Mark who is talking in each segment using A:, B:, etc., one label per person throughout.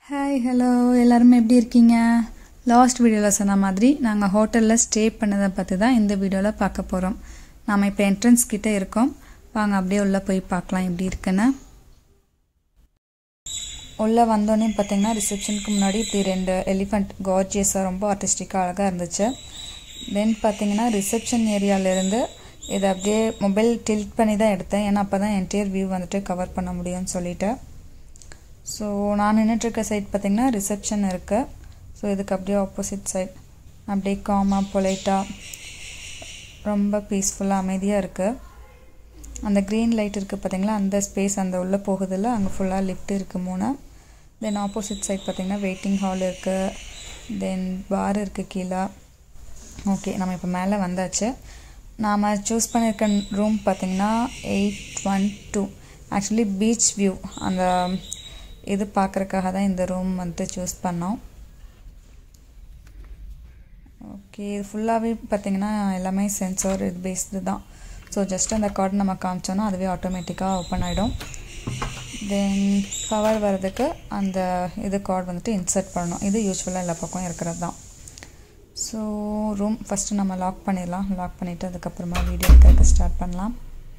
A: hi hello எல்லாருமே எப்படி இருக்கீங்க லாஸ்ட் வீடியோவில் சொன்ன மாதிரி நாங்கள் ஹோட்டலில் ஸ்டே பண்ணதை பற்றி தான் இந்த வீடியோவில் பார்க்க போகிறோம் நாம் இப்போ என்ட்ரன்ஸ் கிட்டே இருக்கோம் வாங்க அப்படியே உள்ளே போய் பார்க்கலாம் எப்படி இருக்குன்னு உள்ளே வந்தோடனே பார்த்தீங்கன்னா ரிசப்ஷனுக்கு முன்னாடி இப்படி ரெண்டு எலிஃபண்ட் கார்ஜியஸாக ரொம்ப ஆர்டிஸ்டிக்காக அழகாக இருந்துச்சு தென் பார்த்தீங்கன்னா ரிசப்ஷன் ஏரியாவிலேருந்து இதை அப்படியே மொபைல் டில்ட் பண்ணி தான் எடுத்தேன் ஏன்னா அப்போ தான் என்டையர் வியூ வந்துட்டு கவர் பண்ண முடியும்னு சொல்லிட்டு ஸோ நான் நின்றுட்டுருக்க சைட் பார்த்திங்கன்னா ரிசப்ஷன் இருக்குது ஸோ இதுக்கு அப்படியே ஆப்போசிட் சைட் அப்படியே காமாக பொலைட்டாக ரொம்ப பீஸ்ஃபுல்லாக அமைதியாக இருக்குது அந்த க்ரீன் லைட் இருக்குது பார்த்தீங்களா அந்த ஸ்பேஸ் அந்த உள்ளே போகுதில்ல அங்கே ஃபுல்லாக லிஃப்ட் இருக்குது மூணு தென் ஆப்போசிட் சைட் பார்த்திங்கன்னா வெயிட்டிங் ஹால் இருக்குது தென் பார் இருக்குது கீழே ஓகே நம்ம இப்போ மேலே வந்தாச்சு நாம் சூஸ் பண்ணியிருக்க ரூம் பார்த்திங்கன்னா eight one two actually beach view அந்த இது பார்க்குறக்காக தான் இந்த ரூம் வந்துட்டு சூஸ் பண்ணோம் ஓகே இது ஃபுல்லாகவே பார்த்திங்கன்னா எல்லாமே சென்சார் இது பேஸ்டு தான் ஸோ ஜஸ்ட் அந்த கார்டு நம்ம காமிச்சோன்னா அதுவே ஆட்டோமேட்டிக்காக ஓப்பன் ஆகிடும் தென் பவர் வர்றதுக்கு அந்த இது கார்டு வந்துட்டு இன்சர்ட் பண்ணணும் இது யூஸ்வலாக எல்லா பக்கம் இருக்கிறது தான் ஸோ ரூம் ஃபஸ்ட்டு நம்ம லாக் பண்ணிடலாம் லாக் பண்ணிவிட்டு அதுக்கப்புறமா வீடியோ கேட்க ஸ்டார்ட் பண்ணலாம்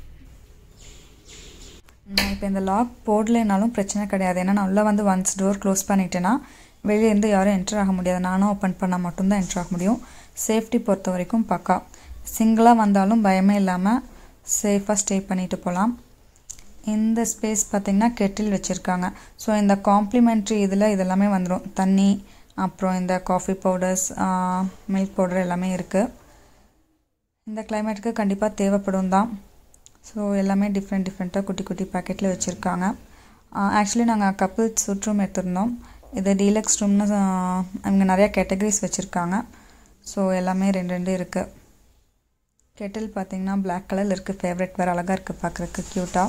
A: நான் இப்போ இந்த லாக் போடலைனாலும் பிரச்சனை கிடையாது ஏன்னா நான் உள்ளே வந்து ஒன்ஸ் டோர் க்ளோஸ் பண்ணிட்டேன்னா வெளியேருந்து யாரும் என்ட்ரு ஆக முடியாது நானும் ஓப்பன் பண்ணால் மட்டும்தான் என்ட்ரு ஆக முடியும் சேஃப்டி பொறுத்த வரைக்கும் பக்கா சிங்கிளாக வந்தாலும் பயமே இல்லாமல் சேஃபாக ஸ்டே பண்ணிட்டு போகலாம் இந்த ஸ்பேஸ் பார்த்திங்கன்னா கெட்டில் வச்சுருக்காங்க ஸோ இந்த காம்ப்ளிமெண்ட்ரி இதில் இதெல்லாமே வந்துடும் தண்ணி அப்புறம் இந்த காஃபி பவுடர்ஸ் மில்க் பவுடர் எல்லாமே இருக்குது இந்த கிளைமேட்டுக்கு கண்டிப்பாக தேவைப்படும் தான் ஸோ எல்லாமே டிஃப்ரெண்ட் டிஃப்ரெண்ட்டாக குட்டி குட்டி பேக்கெட்டில் வச்சுருக்காங்க ஆக்சுவலி நாங்கள் கப்புள்ஸ் சுட் ரூம் எடுத்திருந்தோம் இது டீலக்ஸ் ரூம்னு அவங்க நிறையா கேட்டகரிஸ் வச்சுருக்காங்க ஸோ எல்லாமே ரெண்டு ரெண்டு இருக்குது கெட்டில் பார்த்தீங்கன்னா பிளாக் கலரில் இருக்குது ஃபேவரட் வேறு அழகாக இருக்குது பார்க்குறக்கு க்யூட்டாக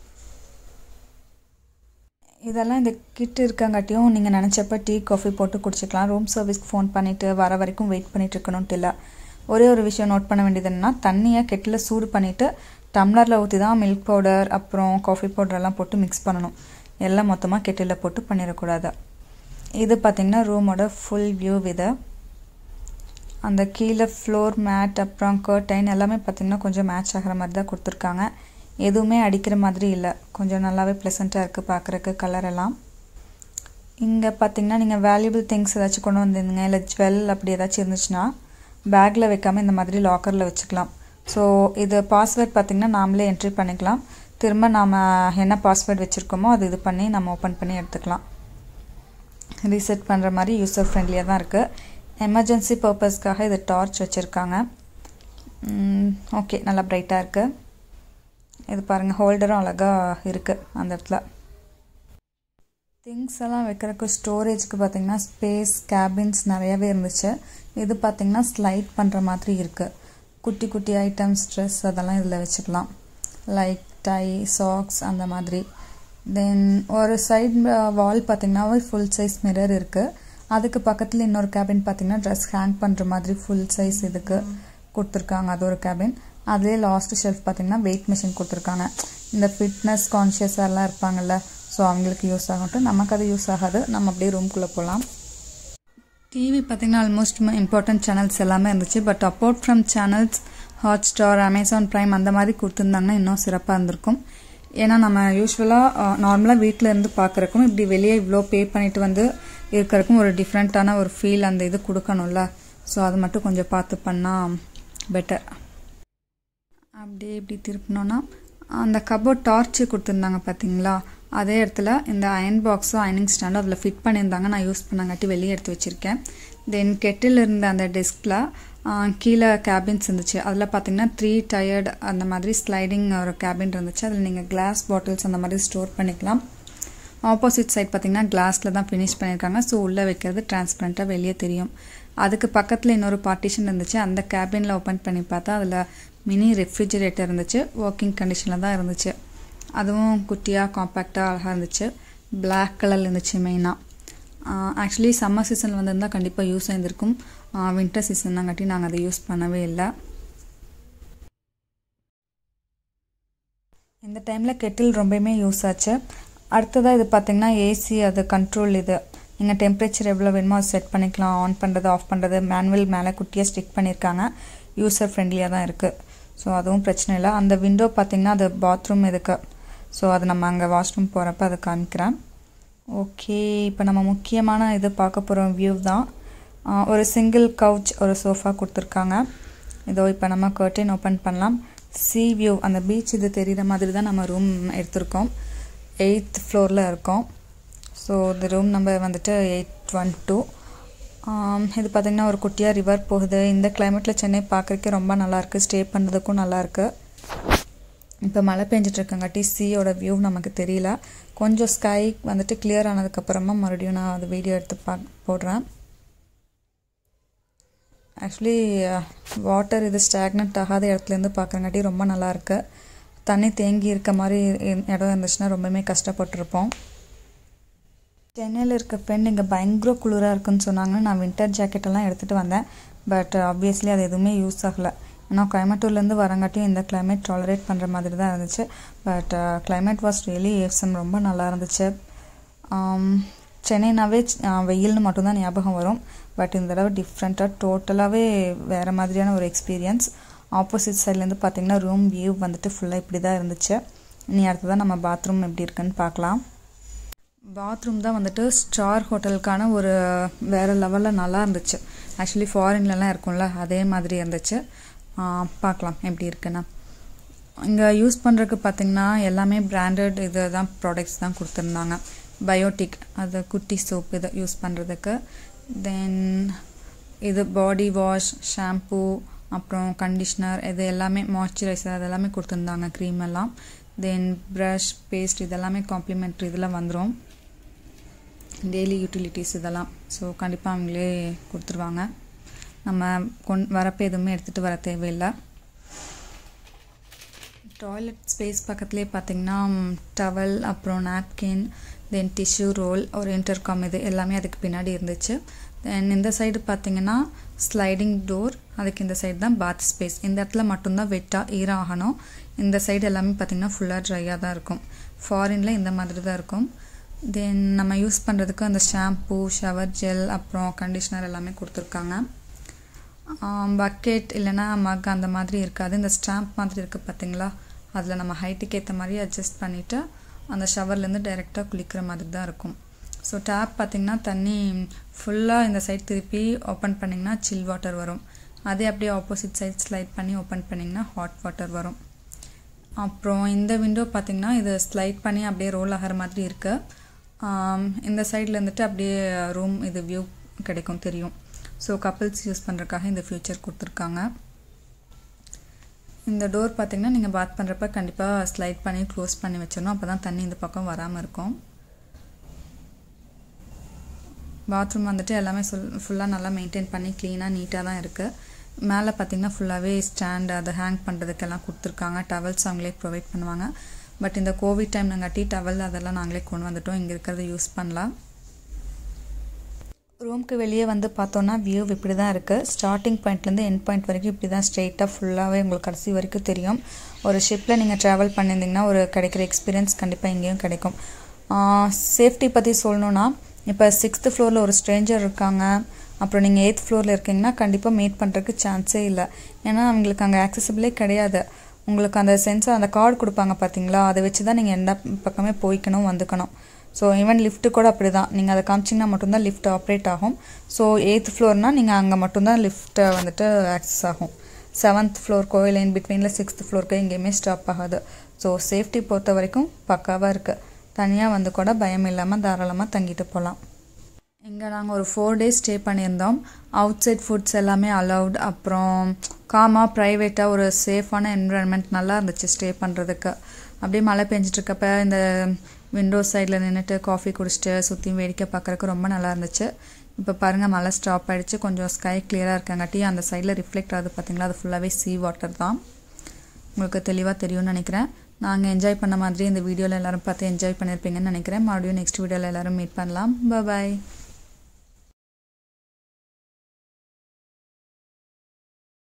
A: இதெல்லாம் இந்த கிட் இருக்கங்காட்டியும் நீங்கள் நினச்சப்ப டீ காஃபி போட்டு குடிச்சிக்கலாம் ரூம் சர்வீஸ்க்கு ஃபோன் பண்ணிவிட்டு வர வரைக்கும் வெயிட் பண்ணிட்டு இருக்கணும்ட்டு இல்லை ஒரே ஒரு விஷயம் நோட் பண்ண வேண்டியது என்னென்னா தண்ணியை கெட்டில் சூடு பண்ணிவிட்டு டம்ளரில் ஊற்றி தான் மில்க் பவுடர் அப்புறம் காஃபி பவுடரெல்லாம் போட்டு மிக்ஸ் பண்ணணும் எல்லாம் மொத்தமாக கெட்டில் போட்டு பண்ணிடக்கூடாது இது பார்த்திங்கன்னா ரூமோட ஃபுல் வியூ இது அந்த கீழே ஃப்ளோர் மேட் அப்புறம் கர்டைன் எல்லாமே பார்த்திங்கன்னா கொஞ்சம் மேட்ச் ஆகிற மாதிரி தான் கொடுத்துருக்காங்க எதுவுமே அடிக்கிற மாதிரி இல்லை கொஞ்சம் நல்லாவே ப்ளசண்ட்டாக இருக்குது பார்க்குறக்கு கலர் எல்லாம் இங்கே பார்த்திங்கன்னா நீங்கள் வேல்யூபிள் திங்ஸ் ஏதாச்சும் கொண்டு வந்திருந்தீங்க இல்லை ஜுவல் அப்படி ஏதாச்சும் இருந்துச்சுன்னா பேக்கில் வைக்காமல் இந்த மாதிரி லாக்கரில் வச்சுக்கலாம் ஸோ இது பாஸ்வேர்ட் பார்த்திங்கன்னா நாமளே என்ட்ரி பண்ணிக்கலாம் திரும்ப நாம் என்ன பாஸ்வேர்ட் வச்சுருக்கோமோ அது இது பண்ணி நம்ம ஓப்பன் பண்ணி எடுத்துக்கலாம் ரீசெட் பண்ணுற மாதிரி யூசர் ஃப்ரெண்ட்லியாக தான் இருக்குது எமர்ஜென்சி பர்பஸ்க்காக இது டார்ச் வச்சுருக்காங்க ஓகே நல்லா ப்ரைட்டாக இருக்குது இது பாருங்கள் ஹோல்டரும் அழகாக இருக்குது அந்த இடத்துல திங்ஸ் எல்லாம் வைக்கிறதுக்கு ஸ்டோரேஜ்க்கு பார்த்திங்கன்னா ஸ்பேஸ் கேபின்ஸ் நிறையவே இருந்துச்சு இது பார்த்திங்கன்னா ஸ்லைட் பண்ணுற மாதிரி இருக்குது குட்டி குட்டி ஐட்டம்ஸ் ட்ரெஸ் அதெல்லாம் இதில் வச்சுக்கலாம் லைக் டை சாக்ஸ் அந்த மாதிரி தென் ஒரு சைட் வால் பார்த்திங்கன்னா ஃபுல் சைஸ் மிரர் இருக்குது அதுக்கு பக்கத்தில் இன்னொரு கேபின் பார்த்திங்கன்னா ட்ரெஸ் ஹேங் பண்ணுற மாதிரி ஃபுல் சைஸ் இதுக்கு கொடுத்துருக்காங்க அது ஒரு கேபின் அதுலேயே லாஸ்ட் ஷெல்ஃப் பார்த்திங்கன்னா வெயிட் மிஷின் கொடுத்துருக்காங்க இந்த ஃபிட்னஸ் கான்ஷியஸாக இருப்பாங்கள்ல ஸோ அவங்களுக்கு யூஸ் ஆகட்டும் நமக்கு அது யூஸ் ஆகாது நம்ம அப்படியே ரூம்குள்ளே போகலாம் டிவி பார்த்திங்கன்னா ஆல்மோஸ்ட் இம்பார்ட்டன்ட் சேனல்ஸ் எல்லாமே இருந்துச்சு but apart from channels Hotstar Amazon Prime அந்த மாதிரி கொடுத்துருந்தாங்கன்னா இன்னும் சிறப்பாக இருந்திருக்கும் ஏன்னா நம்ம யூஸ்வலாக நார்மலாக வீட்டில் இருந்து பார்க்குறக்கும் இப்படி வெளியே இவ்வளோ பே பண்ணிட்டு வந்து இருக்கிறக்கும் ஒரு டிஃப்ரெண்ட்டான ஒரு ஃபீல் அந்த இது கொடுக்கணும்ல ஸோ அது மட்டும் கொஞ்சம் பார்த்து பண்ணால் பெட்டர் அப்படியே இப்படி திருப்பினோன்னா அந்த கபோர்ட் டார்ச்சு கொடுத்துருந்தாங்க பார்த்தீங்களா அதே இடத்துல இந்த அயன் பாக்ஸும் அயனிங் ஸ்டாண்டும் அதில் ஃபிட் பண்ணியிருந்தாங்க நான் யூஸ் பண்ணங்காட்டி வெளியே எடுத்து வச்சுருக்கேன் தென் கெட்டில் இருந்த அந்த டெஸ்கில் கீழே கேபின்ஸ் இருந்துச்சு அதில் பார்த்தீங்கன்னா த்ரீ டயர்டு அந்த மாதிரி ஸ்லைடிங் ஒரு கேபின் இருந்துச்சு அதில் நீங்கள் கிளாஸ் பாட்டில்ஸ் அந்த மாதிரி ஸ்டோர் பண்ணிக்கலாம் ஆப்போசிட் சைட் பார்த்திங்கன்னா கிளாஸில் தான் ஃபினிஷ் பண்ணியிருக்காங்க ஸோ உள்ளே வைக்கிறது டிரான்ஸ்பரண்ட்டாக வெளியே தெரியும் அதுக்கு பக்கத்தில் இன்னொரு பார்ட்டிஷன் இருந்துச்சு அந்த கேபினில் ஓப்பன் பண்ணி பார்த்தா அதில் மினி ரெஃப்ரிஜிரேட்டர் இருந்துச்சு ஒர்க்கிங் கண்டிஷனில் தான் இருந்துச்சு அதுவும் குட்டியாக காம்பேக்டாக அழகாக இருந்துச்சு பிளாக் கலரில் இருந்துச்சு மெயினாக ஆக்சுவலி சம்மர் சீசன் வந்திருந்தால் கண்டிப்பாக யூஸ் ஆயிருந்திருக்கும் வின்டர் சீசன் தாங்காட்டி நாங்கள் அதை யூஸ் பண்ணவே இல்லை இந்த டைமில் கெட்டில் ரொம்பவுமே யூஸ் ஆச்சு அடுத்ததாக இது பார்த்திங்கன்னா ஏசி அது கண்ட்ரோல் இது நீங்கள் டெம்பரேச்சர் எவ்வளோ வேணுமோ அதை செட் பண்ணிக்கலாம் ஆன் பண்ணுறது ஆஃப் பண்ணுறது மேனுவல் மேலே குட்டியாக ஸ்டிக் பண்ணியிருக்காங்க யூசர் ஃப்ரெண்ட்லியாக தான் இருக்குது ஸோ அதுவும் பிரச்சனை இல்லை அந்த விண்டோ பார்த்திங்கன்னா அது பாத்ரூம் இதுக்கு ஸோ அது நம்ம அங்கே வாஷ்ரூம் போகிறப்ப அதை காமிக்கிறேன் ஓகே இப்போ நம்ம முக்கியமான இது பார்க்க போகிற வியூ தான் ஒரு சிங்கிள் கவுச் ஒரு சோஃபா கொடுத்துருக்காங்க இதோ இப்போ நம்ம கர்டன் ஓப்பன் பண்ணலாம் சி வியூ அந்த பீச் இது தெரிகிற மாதிரி தான் நம்ம ரூம் எடுத்திருக்கோம் எயித் ஃப்ளோரில் இருக்கோம் ஸோ இந்த ரூம் நம்பர் வந்துட்டு எயிட் ஒன் டூ இது பார்த்திங்கன்னா ஒரு குட்டியாக ரிவர் போகுது இந்த கிளைமேட்டில் சென்னை பார்க்குறக்கே ரொம்ப நல்லாயிருக்கு ஸ்டே பண்ணுறதுக்கும் நல்லாயிருக்கு இப்போ மழை பெஞ்சிட்ருக்கங்காட்டி சீயோட வியூ நமக்கு தெரியல கொஞ்சம் ஸ்கை வந்துட்டு கிளியர் ஆனதுக்கப்புறமா மறுபடியும் நான் அது வீடியோ எடுத்து பா போடுறேன் ஆக்சுவலி வாட்டர் இது ஸ்டாக்னட் ஆகாத இடத்துலேருந்து பார்க்குறங்காட்டி ரொம்ப நல்லாயிருக்கு தண்ணி தேங்கி இருக்க மாதிரி இடம் இருந்துச்சுன்னா ரொம்பவுமே கஷ்டப்பட்டிருப்போம் சென்னையில் இருக்க பெண் இங்கே பயங்கர குளிராக இருக்குன்னு சொன்னாங்க நான் வின்டர் ஜாக்கெட்டெல்லாம் எடுத்துகிட்டு வந்தேன் பட் ஆப்வியஸ்லி அது எதுவுமே யூஸ் ஆகலை ஏன்னா கோயம்புத்தூர்லேருந்து வரங்காட்டியும் இந்த கிளைமேட் டாலரேட் பண்ணுற மாதிரி தான் இருந்துச்சு but climate was really awesome ரொம்ப நல்லா இருந்துச்சு சென்னைனாவே வெயில்னு மட்டும்தான் ஞாபகம் வரும் பட் இந்த தடவை டிஃப்ரெண்ட்டாக டோட்டலாகவே வேறு மாதிரியான ஒரு எக்ஸ்பீரியன்ஸ் ஆப்போசிட் சைட்லேருந்து பார்த்திங்கன்னா ரூம் வியூ வந்துட்டு ஃபுல்லாக இப்படி தான் இருந்துச்சு இனி அடுத்ததான் நம்ம பாத்ரூம் எப்படி இருக்குன்னு பார்க்கலாம் பாத்ரூம் தான் வந்துட்டு ஸ்டார் ஹோட்டலுக்கான ஒரு வேறு லெவலில் நல்லா இருந்துச்சு ஆக்சுவலி ஃபாரின்லலாம் இருக்கும்ல அதே மாதிரி இருந்துச்சு பார்க்கலாம் எப்படி இருக்குன்னு இங்கே யூஸ் பண்ணுறதுக்கு பார்த்திங்கன்னா எல்லாமே பிராண்டட் இது தான் ப்ராடக்ட்ஸ் தான் கொடுத்துருந்தாங்க பயோட்டிக் அது குட்டி சோப் இதை யூஸ் பண்ணுறதுக்கு தென் இது பாடி வாஷ் ஷாம்பூ அப்புறம் கண்டிஷ்னர் இது எல்லாமே மாய்ஸ்சரைசர் அது எல்லாமே கொடுத்துருந்தாங்க க்ரீம் எல்லாம் தென் ப்ரஷ் பேஸ்ட் இதெல்லாமே காம்ப்ளிமெண்ட்ரி இதில் வந்துடும் டெய்லி யூட்டிலிட்டிஸ் இதெல்லாம் ஸோ கண்டிப்பாக அவங்களே கொடுத்துருவாங்க நம்ம கொண் வரப்போ எதுவுமே எடுத்துகிட்டு வர தேவையில்லை டாய்லெட் ஸ்பேஸ் பக்கத்துலேயே பார்த்திங்கன்னா டவல் அப்புறம் நாப்கின் தென் டிஷ்யூ ரோல் ஒரு இன்டர்காம் இது எல்லாமே அதுக்கு பின்னாடி இருந்துச்சு தென் இந்த சைடு பார்த்திங்கன்னா ஸ்லைடிங் டோர் அதுக்கு இந்த சைடு தான் பாத் ஸ்பேஸ் இந்த இடத்துல மட்டும்தான் வெட்டாக ஈரம் ஆகணும் இந்த சைடு எல்லாமே பார்த்திங்கன்னா ஃபுல்லாக ட்ரையாக தான் இருக்கும் ஃபாரினில் இந்த மாதிரி தான் இருக்கும் தென் நம்ம யூஸ் பண்ணுறதுக்கு அந்த ஷாம்பூ ஷவர் ஜெல் அப்புறம் கண்டிஷ்னர் எல்லாமே கொடுத்துருக்காங்க பக்கெட் இல்லைனா மக் அந்த மாதிரி இருக்காது இந்த ஸ்டாம்ப் மாதிரி இருக்குது பார்த்தீங்களா அதில் நம்ம ஹைட்டுக்கு ஏற்ற மாதிரி அட்ஜஸ்ட் பண்ணிவிட்டு அந்த ஷவர்லேருந்து டைரெக்டாக குளிக்கிற மாதிரி தான் இருக்கும் ஸோ டேப் பார்த்திங்கன்னா தண்ணி ஃபுல்லாக இந்த சைட் திருப்பி ஓப்பன் பண்ணிங்கன்னா சில் வாட்டர் வரும் அதே அப்படியே ஆப்போசிட் சைட் ஸ்லைட் பண்ணி ஓப்பன் பண்ணிங்கன்னா ஹாட் வாட்டர் வரும் அப்புறம் இந்த விண்டோ பார்த்திங்கன்னா இது ஸ்லைட் பண்ணி அப்படியே ரோல் ஆகிற மாதிரி இருக்குது இந்த சைடில் இருந்துட்டு அப்படியே ரூம் இது வியூ கிடைக்கும் தெரியும் ஸோ கப்பிள்ஸ் யூஸ் பண்ணுறதுக்காக இந்த ஃபியூச்சர் கொடுத்துருக்காங்க இந்த டோர் பார்த்திங்கன்னா நீங்கள் பாத் பண்ணுறப்ப கண்டிப்பாக ஸ்லைட் பண்ணி க்ளோஸ் பண்ணி வச்சிடணும் அப்போ தான் தண்ணி இந்த பக்கம் வராமல் இருக்கும் பாத்ரூம் வந்துட்டு எல்லாமே சொல் ஃபுல்லாக நல்லா மெயின்டைன் பண்ணி க்ளீனாக நீட்டாக தான் இருக்குது மேலே பார்த்திங்கன்னா ஃபுல்லாகவே ஸ்டாண்ட் அதை ஹேங் பண்ணுறதுக்கெல்லாம் கொடுத்துருக்காங்க டவல்ஸ் அவங்களே ப்ரொவைட் பண்ணுவாங்க பட் இந்த கோவிட் டைம்லங்காட்டி டவல் அதெல்லாம் நாங்களே கொண்டு வந்துட்டோம் இங்கே இருக்கிறத யூஸ் பண்ணலாம் ரூம்க்கு வெளியே வந்து பார்த்தோன்னா வியூ இப்படி தான் இருக்குது ஸ்டார்டிங் பாயிண்ட்லேருந்து எண்ட் பாயிண்ட் வரைக்கும் இப்படி தான் ஸ்ட்ரெயிட்டாக ஃபுல்லாகவே உங்களுக்கு கடைசி வரைக்கும் தெரியும் ஒரு ஷிப்பில் நீங்கள் ட்ராவல் பண்ணியிருந்தீங்கன்னா ஒரு கிடைக்கிற எக்ஸ்பீரியன்ஸ் கண்டிப்பாக இங்கேயும் கிடைக்கும் சேஃப்டி பற்றி சொல்லணுன்னா இப்போ சிக்ஸ்த்து ஃப்ளோரில் ஒரு ஸ்ட்ரேஞ்சர் இருக்காங்க அப்புறம் நீங்கள் எயித் ஃப்ளோரில் இருக்கீங்கன்னா கண்டிப்பாக மீட் பண்ணுறதுக்கு சான்ஸே இல்லை ஏன்னா அவங்களுக்கு அங்கே ஆக்சசிபிளே கிடையாது உங்களுக்கு அந்த சென்சார் அந்த கார்டு கொடுப்பாங்க பார்த்தீங்களா அதை வச்சு தான் நீங்கள் எந்த பக்கமே போய்க்கணும் வந்துக்கணும் ஸோ ஈவன் லிஃப்ட்டு கூட அப்படி தான் நீங்கள் அதை காமிச்சிங்கன்னா மட்டும்தான் லிஃப்ட் ஆப்ரேட் ஆகும் ஸோ எயித் ஃப்ளோர்னால் நீங்கள் அங்கே மட்டும்தான் லிஃப்ட்டை வந்துட்டு ஆக்சஸ் ஆகும் செவன்த் ஃப்ளோர்க்கோ இல்லை இன் பிட்வீனில் சிக்ஸ்த் ஃப்ளோர்க்கோ எங்கேயுமே ஸ்டாப் ஆகாது ஸோ சேஃப்டி பொறுத்த வரைக்கும் பக்காவாக இருக்குது தனியாக வந்து கூட பயம் இல்லாமல் தாராளமாக தங்கிட்டு போகலாம் இங்கே நாங்கள் ஒரு ஃபோர் டேஸ் ஸ்டே பண்ணியிருந்தோம் அவுட் சைட் ஃபுட்ஸ் எல்லாமே அலவுட் அப்புறம் காமாக ப்ரைவேட்டாக ஒரு சேஃபான என்விரான்மெண்ட் நல்லா இருந்துச்சு ஸ்டே பண்ணுறதுக்கு அப்படியே மழை பெஞ்சிட்ருக்கப்ப இந்த விண்டோ சைடில் நின்றுட்டு காஃபி குடிச்சிட்டு சுற்றியும் வேடிக்கை பார்க்குறக்கு ரொம்ப நல்லா இருந்துச்சு இப்போ பாருங்கள் மழை ஸ்டாப் ஆகிடுச்சு கொஞ்சம் ஸ்கை கிளியராக இருக்கங்காட்டி அந்த சைடில் ரிஃப்ளெக்ட் ஆகுது பார்த்தீங்களா அது ஃபுல்லாகவே சீ வாட்டர் தான் உங்களுக்கு தெளிவாக தெரியும்னு நினைக்கிறேன் நாங்கள் என்ஜாய் பண்ண மாதிரி இந்த வீடியோவில் எல்லோரும் பார்த்து என்ஜாய் பண்ணியிருப்பீங்கன்னு நினைக்கிறேன் மறுபடியும் நெக்ஸ்ட் வீடியோவில் எல்லோரும் மீட் பண்ணலாம் பாய்